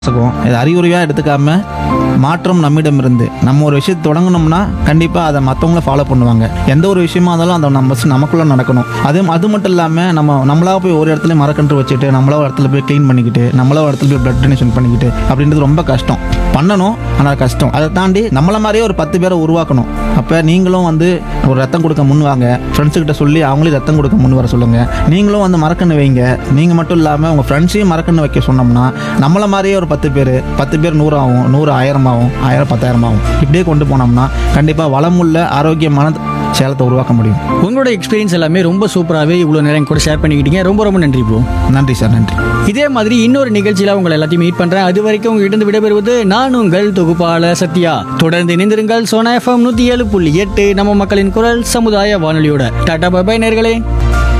வாசகம் இது அறிகுறியாக எடுத்துக்காம மாற்றம் நம்மிடம் இருந்து நம்ம ஒரு விஷயத்தை தொடங்கணும்னா கண்டிப்பாக அதை மற்றவங்களும் ஃபாலோ பண்ணுவாங்க எந்த ஒரு விஷயமா இருந்தாலும் அதை நம்ம first நமக்குள்ள நடக்கணும் அது அது மட்டும் இல்லாமல் நம்ம நம்மளா போய் ஒரு இடத்துல மரக்கன்று வச்சுட்டு நம்மளா ஒரு இடத்துல போய் க்ளீன் பண்ணிக்கிட்டு நம்மளா ஒரு இடத்துல போய் பிளட் டொனேஷன் பண்ணிக்கிட்டு அப்படின்றது ரொம்ப கஷ்டம் பண்ணணும் ஆனால் கஷ்டம் அதை தாண்டி நம்மள மாதிரியே ஒரு பத்து பேரை உருவாக்கணும் அப்போ நீங்களும் வந்து ஒரு ரத்தம் கொடுக்க முன் வாங்க ஃப்ரெண்ட்ஸுக்கிட்ட சொல்லி அவங்களே ரத்தம் கொடுக்க முன் வர சொல்லுங்கள் நீங்களும் வந்து மரக்கன்று வைங்க நீங்கள் மட்டும் இல்லாமல் உங்கள் ஃப்ரெண்ட்ஸையும் மரக்கன்று வைக்க சொன்னோம்னா நம்மள மாதிரியே ஒரு பத்து பேர் பத்து பேர் நூறு ஆகும் நூறு ஆயிரம் ஆகும் ஆயிரம் பத்தாயிரம் ஆகும் இப்படியே கொண்டு போனோம்னா கண்டிப்பாக வளமுள்ள ஆரோக்கியமான சேலத்தை உருவாக்க முடியும் உங்களோட எக்ஸ்பீரியன்ஸ் எல்லாமே ரொம்ப சூப்பராகவே இவ்வளோ நேரம் என் கூட ஷேர் பண்ணிக்கிட்டீங்க ரொம்ப ரொம்ப நன்றி ப்ரோ நன்றி சார் நன்றி இதே மாதிரி இன்னொரு நிகழ்ச்சியில் உங்களை எல்லாத்தையும் மீட் பண்றேன் அது வரைக்கும் உங்ககிட்ட இருந்து விடைபெறுவது நான் உங்கள் தொகுப்பாளர் சத்யா தொடர்ந்து இணைந்திருங்கள் சோனா எஃப்எம் நூத்தி ஏழு புள்ளி எட்டு நம்ம மக்களின் குரல் சமுதாய வானொலியோட டாடா பபாய் நேர்களே